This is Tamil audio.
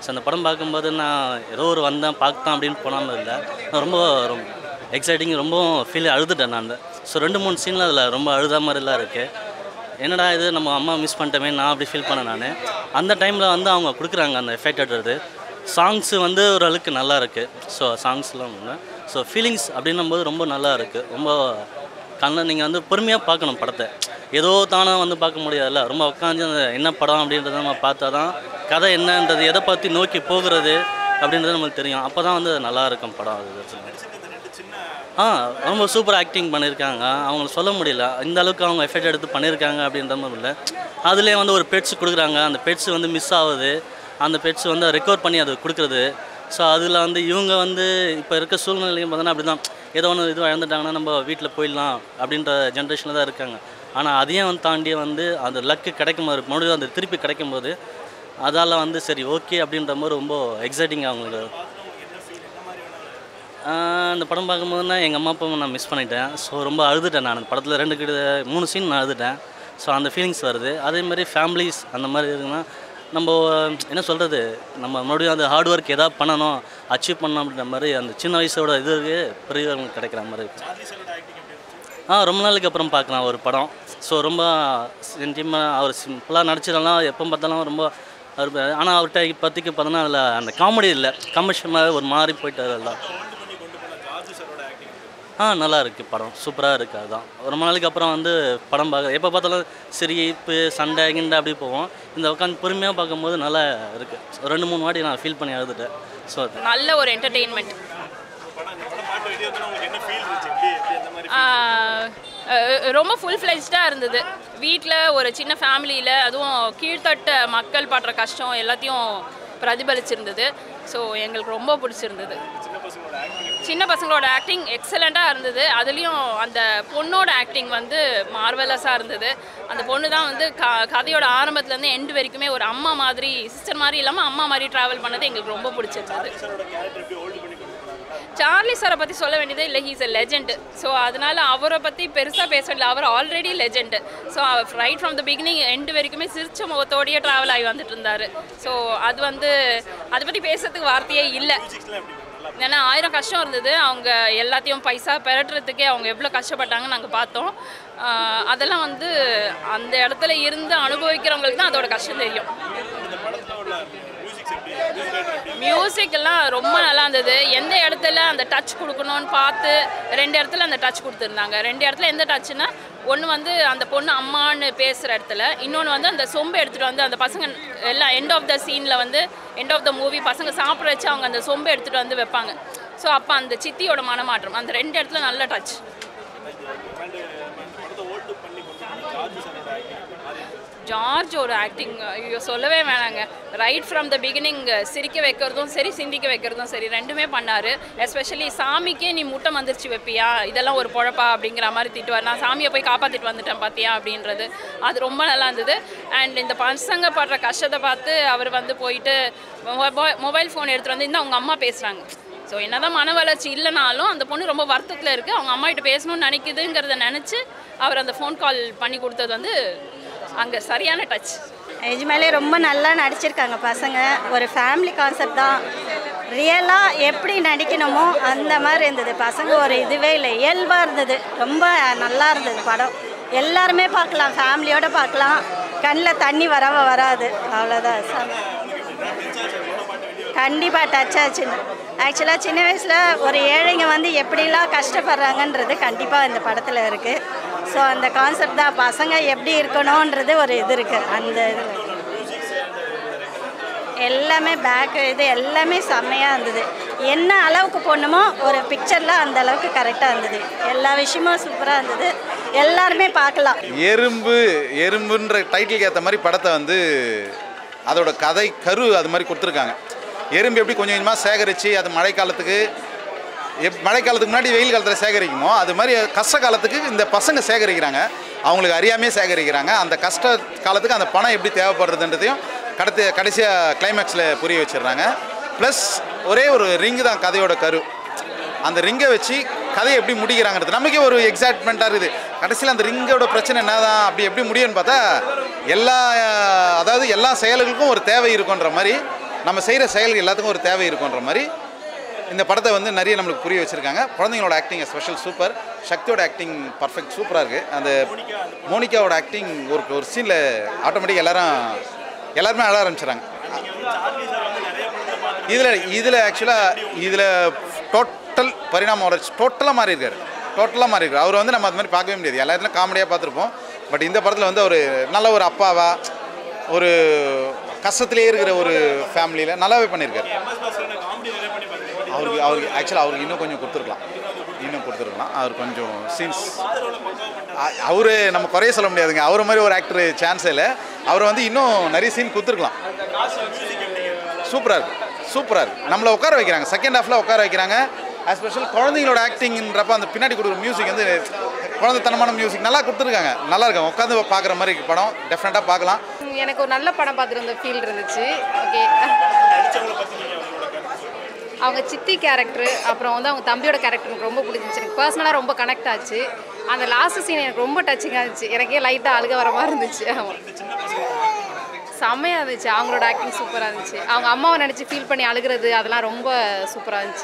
ஸோ அந்த படம் பார்க்கும்போது நான் ஏதோ ஒரு வந்தேன் பார்த்தான் அப்படின்னு போனாமல் இல்லை நான் ரொம்ப எக்ஸைட்டிங் ரொம்ப ஃபீல் அழுதுட்டேன் நான் ஸோ ரெண்டு மூணு சீனில் அதில் ரொம்ப அழுத மாதிரிலாம் இருக்குது என்னடா இது நம்ம அம்மா மிஸ் பண்ணிட்டோமே நான் அப்படி ஃபீல் பண்ணேன் நான் அந்த டைமில் வந்து அவங்க கொடுக்குறாங்க அந்த எஃபெக்டட் சாங்ஸு வந்து ஓரளவுக்கு நல்லா இருக்குது ஸோ சாங்ஸ்லாம் ஒன்று ஸோ ஃபீலிங்ஸ் அப்படின்னும் போது ரொம்ப நல்லா இருக்குது ரொம்ப கண்ணில் நீங்கள் வந்து பொறுமையாக பார்க்கணும் படத்தை ஏதோ தானே வந்து பார்க்க முடியாதுல்ல ரொம்ப உட்காந்து அந்த என்ன படம் அப்படின்றத நம்ம பார்த்தா தான் கதை என்னன்றது எதை பற்றி நோக்கி போகிறது அப்படின்றது நமக்கு தெரியும் அப்போ தான் வந்து நல்லா இருக்கும் படம் அது ஆ ரொம்ப சூப்பர் ஆக்டிங் பண்ணியிருக்காங்க அவங்களுக்கு சொல்ல முடியல இந்த அளவுக்கு அவங்க எஃபெக்ட் எடுத்து பண்ணியிருக்காங்க அப்படின்ற மாதிரி இல்லை அதுலேயே வந்து ஒரு பெட்ஸ் கொடுக்குறாங்க அந்த பெட்ஸ் வந்து மிஸ் ஆகுது அந்த பெட்ஸ் வந்து ரெக்கவர் பண்ணி அது கொடுக்குறது ஸோ அதில் வந்து இவங்க வந்து இப்போ இருக்க சூழ்நிலையும் பார்த்தோன்னா அப்படி தான் ஏதோ ஒன்று இது இழந்துட்டாங்கன்னா நம்ம வீட்டில் போயிடலாம் அப்படின்ற ஜென்ரேஷனில் தான் இருக்காங்க ஆனால் அதையும் வந்து தாண்டி வந்து அந்த லக்கு கிடைக்கும் போது மறுபடியும் அந்த திருப்பி கிடைக்கும் போது அதால் வந்து சரி ஓகே அப்படின்ற மாதிரி ரொம்ப எக்ஸைட்டிங் அவங்களுக்கு ஆஹ் அந்த படம் பார்க்கும்போதுனா எங்கள் அம்மா அப்பாவை நான் மிஸ் பண்ணிட்டேன் ஸோ ரொம்ப அழுதுட்டேன் நான் அந்த படத்தில் ரெண்டு கிட்ட மூணு சீன் நான் அழுதுட்டேன் ஸோ அந்த ஃபீலிங்ஸ் வருது அதே மாதிரி ஃபேமிலிஸ் அந்த மாதிரி இருக்குன்னா நம்ம என்ன சொல்கிறது நம்ம மறுபடியும் அந்த ஹார்ட் ஒர்க் எதாவது பண்ணணும் அச்சீவ் பண்ணணும் அப்படின்ற மாதிரி அந்த சின்ன வயசோட இது பெரியவங்க கிடைக்கிற மாதிரி இருக்கு ஆ ரொம்ப நாளுக்கு அப்புறம் பார்க்கலாம் ஒரு படம் ஸோ ரொம்ப சென்டிமெண்ட் அவர் சிம்பிளாக நடிச்சிடலாம் எப்போ பார்த்தாலும் ரொம்ப அவர் ஆனால் அவர்கிட்ட இப்போதைக்கு பார்த்தோன்னா அதில் அந்த காமெடி இல்லை கமர்ஷியலாக ஒரு மாதிரி போயிட்டார் எல்லாம் ஆ நல்லா இருக்கு படம் சூப்பராக இருக்குது அதுதான் ரொம்ப நாளைக்கு அப்புறம் வந்து படம் பார்க்க எப்போ பார்த்தாலும் சிரிப்பு சண்டை கிண்டை அப்படி போவோம் இந்த உட்காந்து பொறுமையாக பார்க்கும்போது நல்லா இருக்குது ஒரு ரெண்டு மூணு வாட்டி நான் ஃபீல் பண்ணி அழுதுட்டேன் ஸோ நல்ல ஒரு என்டர்டெயின்மெண்ட் ரொம்ப ஃபுல் ஃப்ளெஜ்டாக இருந்தது வீட்டில் ஒரு சின்ன ஃபேமிலியில் அதுவும் கீழ்த்தட்ட மக்கள் படுற கஷ்டம் எல்லாத்தையும் பிரதிபலிச்சிருந்தது ஸோ எங்களுக்கு ரொம்ப பிடிச்சிருந்தது சின்ன பசங்களோட ஆக்டிங் எக்ஸலண்ட்டாக இருந்தது அதுலேயும் அந்த பொண்ணோட ஆக்டிங் வந்து மார்வலஸாக இருந்தது அந்த பொண்ணு தான் வந்து க கதையோட ஆரம்பத்துலேருந்து எண்டு வரைக்குமே ஒரு அம்மா மாதிரி சிஸ்டர் மாதிரி இல்லாமல் அம்மா மாதிரி ட்ராவல் பண்ணது எங்களுக்கு ரொம்ப பிடிச்சிருந்தது சார்லி சாரை பற்றி சொல்ல வேண்டியதே இல்லை ஹீஸ் எ லெஜெண்ட் ஸோ அதனால அவரை பற்றி பெருசாக பேச வேண்டிய அவர் already legend so right from the beginning end வரைக்குமே சிரிச்ச முகத்தோடயே ட்ராவல் ஆகி வந்துட்டு இருந்தார் ஸோ அது வந்து அதை பற்றி பேசுறதுக்கு வார்த்தையே இல்லை ஏன்னா ஆயிரம் கஷ்டம் இருந்தது அவங்க எல்லாத்தையும் பைசா பெரட்டுறதுக்கே அவங்க எவ்வளோ கஷ்டப்பட்டாங்கன்னு நாங்கள் பார்த்தோம் ஆஹ் அதெல்லாம் வந்து அந்த இடத்துல இருந்து அனுபவிக்கிறவங்களுக்கு தான் அதோட கஷ்டம் தெரியும் மியூசிக் எல்லாம் ரொம்ப நல்லா இருந்தது எந்த இடத்துல அந்த டச் கொடுக்கணும்னு பார்த்து ரெண்டு இடத்துல அந்த டச் கொடுத்துருந்தாங்க ரெண்டு இடத்துல எந்த டச்சுன்னா ஒன்று வந்து அந்த பொண்ணு அம்மான்னு பேசுகிற இடத்துல இன்னொன்று வந்து அந்த சொம்பை எடுத்துகிட்டு வந்து அந்த பசங்க எல்லாம் எண்ட் ஆஃப் த சீனில் வந்து எண்ட் ஆஃப் த மூவி பசங்க சாப்பிட வச்சு அவங்க அந்த சொம்பை எடுத்துகிட்டு வந்து வைப்பாங்க ஸோ அப்போ அந்த சித்தியோட மனமாற்றம் அந்த ரெண்டு இடத்துல நல்ல டச் ஜார்ஜோட ஆக்டிங் ஐயோ சொல்லவே வேணாங்க ரைட் ஃப்ரம் த பிகினிங் சிரிக்க வைக்கிறதும் சரி சிந்திக்க வைக்கிறதும் சரி ரெண்டுமே பண்ணார் எஸ்பெஷலி சாமிக்கே நீ முட்டை மந்திரிச்சு வைப்பியா இதெல்லாம் ஒரு பொழப்பா அப்படிங்கிற மாதிரி திட்டுவார் நான் சாமியை போய் காப்பாற்றிட்டு வந்துட்டேன் பார்த்தியா அப்படின்றது அது ரொம்ப நல்லா இருந்தது அண்ட் இந்த பசங்க படுற கஷ்டத்தை பார்த்து அவர் வந்து போயிட்டு மொபைல் ஃபோன் எடுத்துகிட்டு வந்து இந்த அவங்க அம்மா பேசுகிறாங்க ஸோ என்னதான் மன வளர்ச்சி இல்லைனாலும் அந்த பொண்ணு ரொம்ப வருத்தத்தில் இருக்குது அவங்க அம்மா கிட்ட பேசணும்னு நினைக்குதுங்கிறத நினச்சி அவர் அந்த ஃபோன் கால் பண்ணி கொடுத்தது வந்து அங்கே சரியான டச் நிஜமாலே ரொம்ப நல்லா நடிச்சிருக்காங்க பசங்க ஒரு ஃபேமிலி கான்செப்ட் தான் ரியலாக எப்படி நடிக்கணுமோ அந்த மாதிரி இருந்தது பசங்க ஒரு இதுவே இல்லை இயல்பாக இருந்தது ரொம்ப நல்லா இருந்தது படம் எல்லாருமே பார்க்கலாம் ஃபேமிலியோடு பார்க்கலாம் கண்ணில் தண்ணி வரவ வராது அவ்வளோதான் சாமி கண்டிப்பாக டச் ஆச்சுன்னு ஆக்சுவலாக சின்ன வயசில் ஒரு ஏழைங்க வந்து எப்படிலாம் கஷ்டப்படுறாங்கன்றது கண்டிப்பாக இந்த படத்தில் இருக்குது ஸோ அந்த கான்செப்ட் தான் பசங்க எப்படி இருக்கணுன்றது ஒரு இது இருக்குது அந்த இதில் எல்லாமே பேக்கு இது எல்லாமே செம்மையாக இருந்தது என்ன அளவுக்கு போடணுமோ ஒரு பிக்சரில் அந்த அளவுக்கு கரெக்டாக இருந்தது எல்லா விஷயமும் சூப்பராக இருந்தது எல்லாருமே பார்க்கலாம் எறும்பு எறும்புன்ற டைட்டிலுக்கு ஏற்ற மாதிரி படத்தை வந்து அதோட கதை கரு அது மாதிரி கொடுத்துருக்காங்க எறும்பு எப்படி கொஞ்சம் கொஞ்சமாக சேகரித்து அது மழைக்காலத்துக்கு எப் மழைக்காலத்துக்கு முன்னாடி வெயில் காலத்தில் சேகரிக்குமோ அது மாதிரி கஷ்ட காலத்துக்கு இந்த பசங்க சேகரிக்கிறாங்க அவங்களுக்கு அறியாமையே சேகரிக்கிறாங்க அந்த கஷ்ட காலத்துக்கு அந்த பணம் எப்படி தேவைப்படுறதுன்றதையும் கடத்து கடைசியாக கிளைமேக்ஸில் புரிய வச்சிடுறாங்க ப்ளஸ் ஒரே ஒரு ரிங்கு தான் கதையோட கரு அந்த ரிங்கை வச்சு கதையை எப்படி முடிக்கிறாங்கிறது நமக்கே ஒரு எக்ஸைட்மெண்ட்டாக இருக்குது கடைசியில் அந்த ரிங்கோட பிரச்சனை என்னதான் அப்படி எப்படி முடியும்னு பார்த்தா எல்லா அதாவது எல்லா செயல்களுக்கும் ஒரு தேவை இருக்குன்ற மாதிரி நம்ம செய்கிற செயல்கள் எல்லாத்துக்கும் ஒரு தேவை இருக்குன்ற மாதிரி இந்த படத்தை வந்து நிறைய நம்மளுக்கு புரிய வச்சுருக்காங்க குழந்தைங்களோட ஆக்டிங் ஸ்பெஷல் சூப்பர் சக்தியோட ஆக்டிங் பர்ஃபெக்ட் சூப்பராக இருக்குது அந்த மோனிகாவோட ஆக்டிங் ஒரு ஒரு சீனில் ஆட்டோமேட்டிக் எல்லாரும் எல்லாருமே அழ ஆரம்பிச்சிடறாங்க இதில் இதில் ஆக்சுவலாக இதில் டோட்டல் பரிணாம வளர்ச்சி டோட்டலாக மாறி இருக்காரு டோட்டலாக மாறி இருக்காரு அவர் வந்து நம்ம அது மாதிரி பார்க்கவே முடியாது எல்லா இடத்துலையும் காமெடியாக பார்த்துருப்போம் பட் இந்த படத்தில் வந்து ஒரு நல்ல ஒரு அப்பாவா ஒரு கஷ்டத்திலே இருக்கிற ஒரு ஃபேமிலியில் நல்லாவே பண்ணியிருக்காரு அவருக்கு அவருக்கு ஆக்சுவலாக அவருக்கு இன்னும் கொஞ்சம் கொடுத்துருக்கலாம் இன்னும் கொடுத்துருக்கலாம் அவர் கொஞ்சம் சீன்ஸ் அவரு நம்ம குறைய சொல்ல முடியாதுங்க அவரை மாதிரி ஒரு ஆக்டர் சான்ஸே இல்லை அவரை வந்து இன்னும் நிறைய சீன் கொடுத்துருக்கலாம் சூப்பராக இருக்கு சூப்பராக இருக்கு நம்மளை உட்கார வைக்கிறாங்க செகண்ட் ஹாஃபில் உட்கார வைக்கிறாங்க எஸ்பெஷல் குழந்தைங்களோட ஆக்டிங்ன்றப்ப அந்த பின்னாடி கொடுக்குற மியூசிக் வந்து குழந்தைத்தனமான மியூசிக் நல்லா கொடுத்துருக்காங்க நல்லா இருக்கும் உட்காந்து பார்க்குற மாதிரி படம் டெஃபினட்டாக பார்க்கலாம் எனக்கு ஒரு நல்ல படம் பார்த்துட்டு வந்த ஃபீல் இருந்துச்சு ஓகே அவங்க சித்தி கேரக்டர் அப்புறம் வந்து அவங்க தம்பியோட கேரக்டர் எனக்கு ரொம்ப பிடிச்சிருந்துச்சு எனக்கு பர்சனலாக ரொம்ப கனெக்ட் ஆச்சு அந்த லாஸ்ட் சீன் எனக்கு ரொம்ப டச்சிங்காக இருந்துச்சு எனக்கே லைட்டாக அழுக வர மாதிரி இருந்துச்சு ஆமாம் செம்மையாக இருந்துச்சு அவங்களோட ஆக்டிங் சூப்பராக இருந்துச்சு அவங்க அம்மாவை நினச்சி ஃபீல் பண்ணி அழுகிறது அதெல்லாம் ரொம்ப சூப்பராக இருந்துச்சு